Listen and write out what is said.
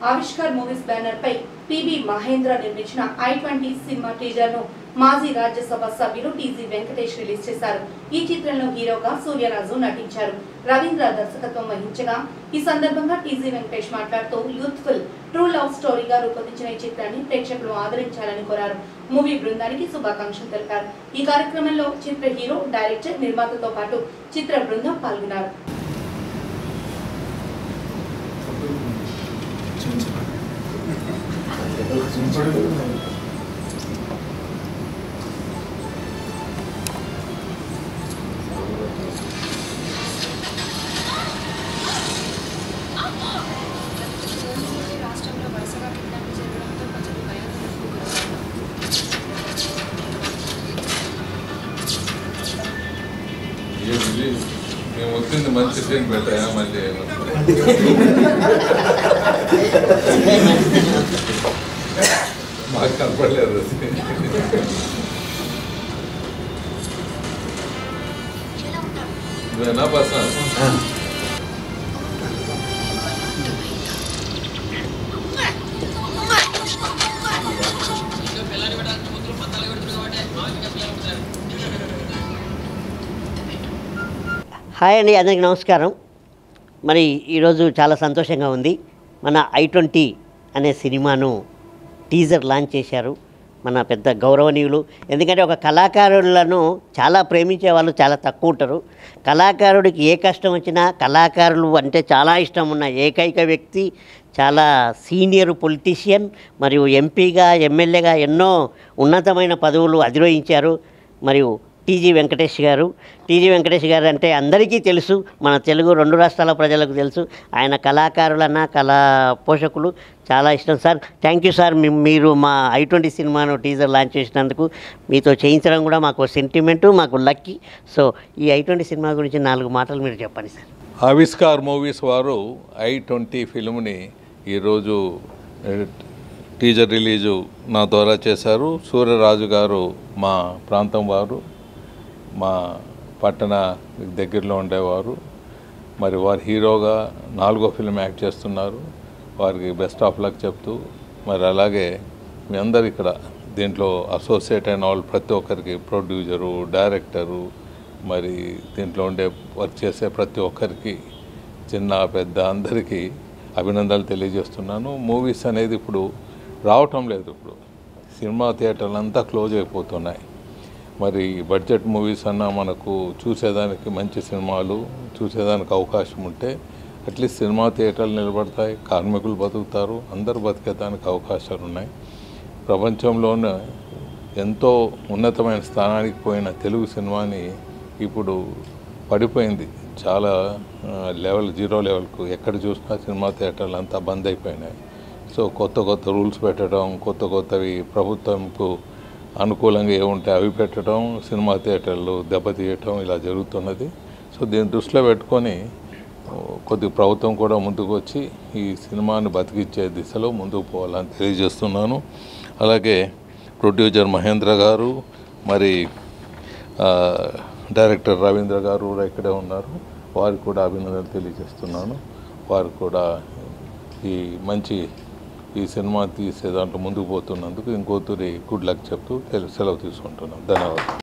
Avishkar movies banner పై PB Mahendra నిర్మించిన I twenty cinema teaser ను మాజీ రాజ్యసభ సభ్యులు టీజీ వెంకటేష్ రిలీజ్ చేశారు ఈ చిత్రంలో హీరోగా సూర్యరాజు నటించారు రవీంద్ర దర్శకత్వం వహించగా ఈ సందర్భంగా టీజీ వెంకటేష్ మాట్లాడుతూ యూత్ఫుల్ ట్రూ లవ్ స్టోరీగా రూపొందించిన ఈ చిత్రాన్ని ప్రేక్షకులు ఆదరించాలని కోరారు మూవీ బృందానికి శుభాకాంక్షలు తెలిపారు ఈ కార్యక్రమంలో చిత్ర హీరో డైరెక్టర్ నిర్మాతతో పాటు చిత్ర బృందం పాల్గొన్నారు రాష్ట్రంలో వరుసగా కిడ్నాప్ జరగడంతో ప్రజలు భయాందోళనకు గురవుతున్నారు ఏంది? మేము వచ్చింది మంచి సీన్ పెట్టాయా మళ్ళీ మాకు కనపడలేదు అది నువ్వేనా పర్సన్ హాయ్ అండి అందరికీ నమస్కారం మరి ఈరోజు చాలా సంతోషంగా ఉంది మన ఐ ట్వంటీ అనే సినిమాను టీజర్ లాంచ్ చేశారు మన పెద్ద గౌరవనీయులు ఎందుకంటే ఒక కళాకారులను చాలా ప్రేమించే వాళ్ళు చాలా తక్కువ ఉంటారు కళాకారుడికి ఏ కష్టం వచ్చినా కళాకారులు అంటే చాలా ఇష్టం ఉన్న ఏకైక వ్యక్తి చాలా సీనియర్ పొలిటీషియన్ మరియు ఎంపీగా ఎమ్మెల్యేగా ఎన్నో ఉన్నతమైన పదవులు అధిరోహించారు మరియు టీజీ వెంకటేష్ గారు టీజీ వెంకటేష్ గారు అంటే అందరికీ తెలుసు మన తెలుగు రెండు రాష్ట్రాల ప్రజలకు తెలుసు ఆయన కళాకారులన్న కళా పోషకులు చాలా ఇష్టం సార్ థ్యాంక్ యూ సార్ మీ- మీరు మా ఐ ట్వంటీ సినిమాను టీజర్ లాంచ్ చేసినందుకు మీతో చేయించడం కూడా మాకు సెంటిమెంటు మాకు లక్కీ సో ఈ ఐ ట్వంటీ సినిమా గురించి నాలుగు మాటలు మీరు చెప్పండి సార్ ఆవిష్కార్ మూవీస్ వారు ఐ ట్వంటీ ఫిల్మ్ని ఈరోజు ఏ, టీజర్ రిలీజు నా ద్వారా చేశారు సూర్యరాజు గారు మా ప్రాంతం వారు మా పట్టణ దగ్గరలో ఉండేవారు మరి వారు హీరోగా నాలుగో ఫిల్మ్ యాక్ట్ చేస్తున్నారు వారికి బెస్ట్ ఆఫ్ లక్ చెప్తూ మరి అలాగే మీ అందరు ఇక్కడ దీంట్లో అసోసియేట్ అయిన వాళ్ళు ప్రతి ఒక్కరికి ప్రొడ్యూసరు డైరెక్టరు మరి దీంట్లో ఉండే వర్క్ చేసే ప్రతి ఒక్కరికి చిన్న పెద్ద అందరికీ అభినందనలు తెలియజేస్తున్నాను మూవీస్ అనేది ఇప్పుడు రావటం లేదు ఇప్పుడు సినిమా థియేటర్లు అంతా క్లోజ్ అయిపోతున్నాయి మరి బడ్జెట్ మూవీస్ అన్నా మనకు చూసేదానికి మంచి సినిమాలు చూసేదానికి అవకాశం ఉంటే అట్లీస్ట్ సినిమా థియేటర్లు నిలబడతాయి కార్మికులు బతుకుతారు అందరు బతికేదానికి అవకాశాలు ఉన్నాయి ప్రపంచంలోనే ఎంతో ఉన్నతమైన స్థానానికి పోయిన తెలుగు సినిమాని ఇప్పుడు పడిపోయింది చాలా ఆ, లెవెల్ జీరో లెవెల్కు ఎక్కడ చూసినా సినిమా థియేటర్లు అంతా బంద్ అయిపోయినాయి సో కొత్త కొత్త రూల్స్ పెట్టడం కొత్త కొత్తవి ప్రభుత్వంకు అనుకూలంగా ఏముంటాయి అవి పెట్టడం సినిమా థియేటర్లు దెబ్బతీయటం ఇలా జరుగుతున్నది సో దీన్ని దృష్టిలో పెట్టుకొని ఓ, కొద్ది ప్రభుత్వం కూడా ముందుకు వచ్చి ఈ సినిమాని బతికిచ్చే దిశలో ముందుకు పోవాలని తెలియజేస్తున్నాను అలాగే ప్రొడ్యూసర్ మహేంద్ర గారు మరి ఆ, డైరెక్టర్ రవీంద్ర గారు కూడా ఇక్కడే ఉన్నారు వారికి కూడా అభినందనలు తెలియజేస్తున్నాను వారు కూడా ఈ మంచి ఈ సినిమా తీసే దాంట్లో ముందుకు పోతున్నందుకు ఇంకోతూరి గుడ్ లక్ చెప్తూ తెలు- సెలవు తీసుకుంటున్నాను ధన్యవాదాలు